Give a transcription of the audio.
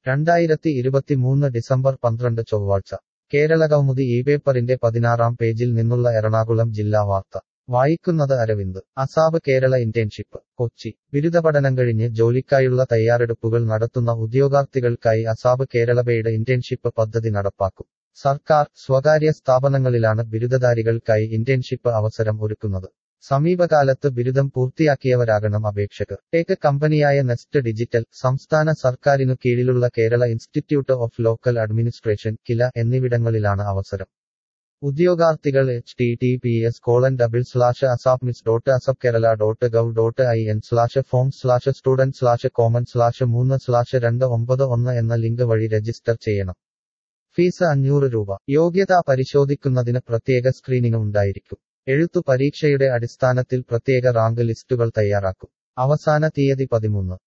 രണ്ടായിരത്തി ഇരുപത്തിമൂന്ന് ഡിസംബർ പന്ത്രണ്ട് ചൊവ്വാഴ്ച കേരളകൗമുദി ഈ പേപ്പറിന്റെ പതിനാറാം പേജിൽ നിന്നുള്ള എറണാകുളം ജില്ലാ വാർത്ത വായിക്കുന്നത് അരവിന്ദ് അസാബ് കേരള ഇന്റേൺഷിപ്പ് കൊച്ചി ബിരുദപഠനം കഴിഞ്ഞ് ജോലിക്കായുള്ള തയ്യാറെടുപ്പുകൾ നടത്തുന്ന ഉദ്യോഗാർത്ഥികൾക്കായി അസാബ് കേരളബയുടെ ഇന്റേൺഷിപ്പ് പദ്ധതി നടപ്പാക്കും സർക്കാർ സ്വകാര്യ സ്ഥാപനങ്ങളിലാണ് ബിരുദധാരികൾക്കായി ഇന്റേൺഷിപ്പ് അവസരം ഒരുക്കുന്നത് സമീപകാലത്ത് ബിരുദം പൂർത്തിയാക്കിയവരാകണം അപേക്ഷകർ ടേക്ക് കമ്പനിയായ നെസ്റ്റ് ഡിജിറ്റൽ സംസ്ഥാന സർക്കാരിനു കീഴിലുള്ള Kerala institute of local administration KILA എന്നിവിടങ്ങളിലാണ് അവസരം ഉദ്യോഗാർത്ഥികൾ H T T P S colon double slash അസാപ്മിസ് dot ASAP Kerala dot gov dot I N slash form slash student slash common slash മൂന്ന് സ്ലാഷ് രണ്ട് ഒമ്പത് ഒന്ന് എന്ന ലിങ്ക് വഴി രജിസ്റ്റർ ചെയ്യണം ഫീസ് അഞ്ഞൂറ് രൂപ യോഗ്യത പരിശോധിക്കുന്നതിന് പ്രത്യേക സ്ക്രീനിംഗ് ഉണ്ടായിരിക്കും എഴുത്തു പരീക്ഷയുടെ അടിസ്ഥാനത്തിൽ പ്രത്യേക റാങ്ക് ലിസ്റ്റുകൾ തയ്യാറാക്കും അവസാന തീയതി പതിമൂന്ന്